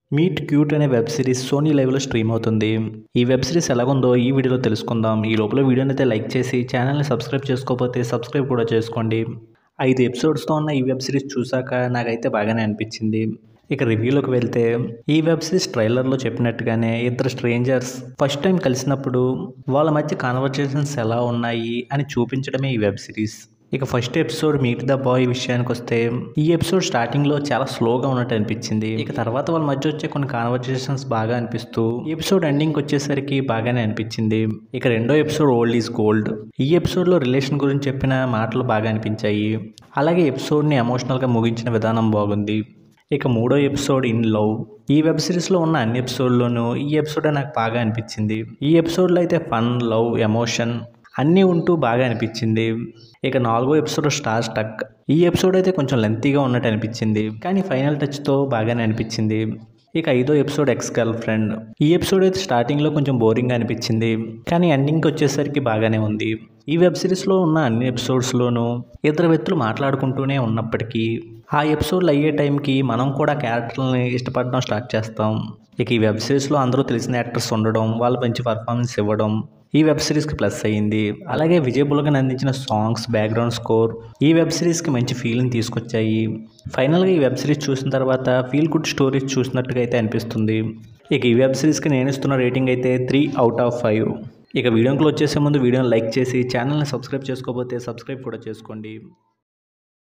meet cute అనే web series Sony లైవ్లో stream అవుతుంది ఈ వెబ్ సిరీస్ ఎలాగుందో ఈ వీడియోలో తెలుసుకుందాం ఈ లోపల వీడియోని అయితే లైక్ చేసి ఛానల్ని సబ్స్క్రైబ్ చేసుకోకపోతే సబ్స్క్రైబ్ కూడా చేసుకోండి ఐదు ఎపిసోడ్స్తో ఉన్న ఈ వెబ్ సిరీస్ చూసాక నాకైతే బాగానే అనిపించింది ఇక రివ్యూలోకి వెళ్తే ఈ వెబ్ సిరీస్ ట్రైలర్లో చెప్పినట్టుగానే ఇద్దరు స్ట్రేంజర్స్ ఫస్ట్ టైం కలిసినప్పుడు వాళ్ళ మధ్య కాన్వర్జేషన్స్ ఎలా ఉన్నాయి అని చూపించడమే ఈ వెబ్ సిరీస్ ఇక first episode meet the boy విషయానికి వస్తే ఈ ఎపిసోడ్ స్టార్టింగ్ లో చాలా స్లోగా ఉన్నట్టు అనిపించింది ఇక తర్వాత వాళ్ళ మధ్య వచ్చే కొన్ని కాన్వర్జేషన్స్ బాగా అనిపిస్తూ ఎపిసోడ్ ఎండింగ్ వచ్చేసరికి బాగానే అనిపించింది ఇక రెండో ఎపిసోడ్ ఓల్డ్ ఈజ్ గోల్డ్ ఈ ఎపిసోడ్ లో రిలేషన్ గురించి చెప్పిన మాటలు బాగా అనిపించాయి అలాగే ఎపిసోడ్ ని ఎమోషనల్ గా ముగించిన విధానం బాగుంది ఇక మూడో ఎపిసోడ్ ఇన్ లవ్ ఈ వెబ్ సిరీస్లో ఉన్న అన్ని ఎపిసోడ్లోనూ ఈ ఎపిసోడే నాకు బాగా అనిపించింది ఈ ఎపిసోడ్లో అయితే ఫన్ లవ్ ఎమోషన్ అన్నీ ఉంటూ బాగా అనిపించింది ఇక నాలుగో ఎపిసోడ్ స్టార్ స్టక్ ఈ ఎపిసోడ్ అయితే కొంచెం లెంతీగా ఉన్నట్టు అనిపించింది కానీ ఫైనల్ టచ్తో బాగానే అనిపించింది ఇక ఐదో ఎపిసోడ్ ఎక్స్ గర్ల్ ఫ్రెండ్ ఈ ఎపిసోడ్ అయితే స్టార్టింగ్లో కొంచెం బోరింగ్ అనిపించింది కానీ ఎండింగ్కి వచ్చేసరికి బాగానే ఉంది ఈ వెబ్ సిరీస్లో ఉన్న అన్ని ఎపిసోడ్స్లోనూ ఇద్దరు వ్యక్తులు మాట్లాడుకుంటూనే ఉన్నప్పటికీ ఆ ఎపిసోడ్లు అయ్యే టైంకి మనం కూడా క్యారెక్టర్లని ఇష్టపడడం స్టార్ట్ చేస్తాం ఇక ఈ వెబ్ సిరీస్లో అందరూ తెలిసిన యాక్టర్స్ ఉండడం వాళ్ళు మంచి పర్ఫార్మెన్స్ ఇవ్వడం ఈ వెబ్ సిరీస్కి ప్లస్ అయ్యింది అలాగే విజయ్ బులగన్ అందించిన సాంగ్స్ బ్యాక్గ్రౌండ్ స్కోర్ ఈ వెబ్ సిరీస్కి మంచి ఫీలింగ్ తీసుకొచ్చాయి ఫైనల్గా ఈ వెబ్ సిరీస్ చూసిన తర్వాత ఫీల్ గుడ్ స్టోరీస్ చూసినట్టుగా అయితే అనిపిస్తుంది ఇక ఈ వెబ్ సిరీస్కి నేను ఇస్తున్న రేటింగ్ అయితే త్రీ అవుట్ ఆఫ్ ఫైవ్ ఇక వీడియోకి వచ్చేసే ముందు వీడియోని లైక్ చేసి ఛానల్ని సబ్స్క్రైబ్ చేసుకోకపోతే సబ్స్క్రైబ్ కూడా చేసుకోండి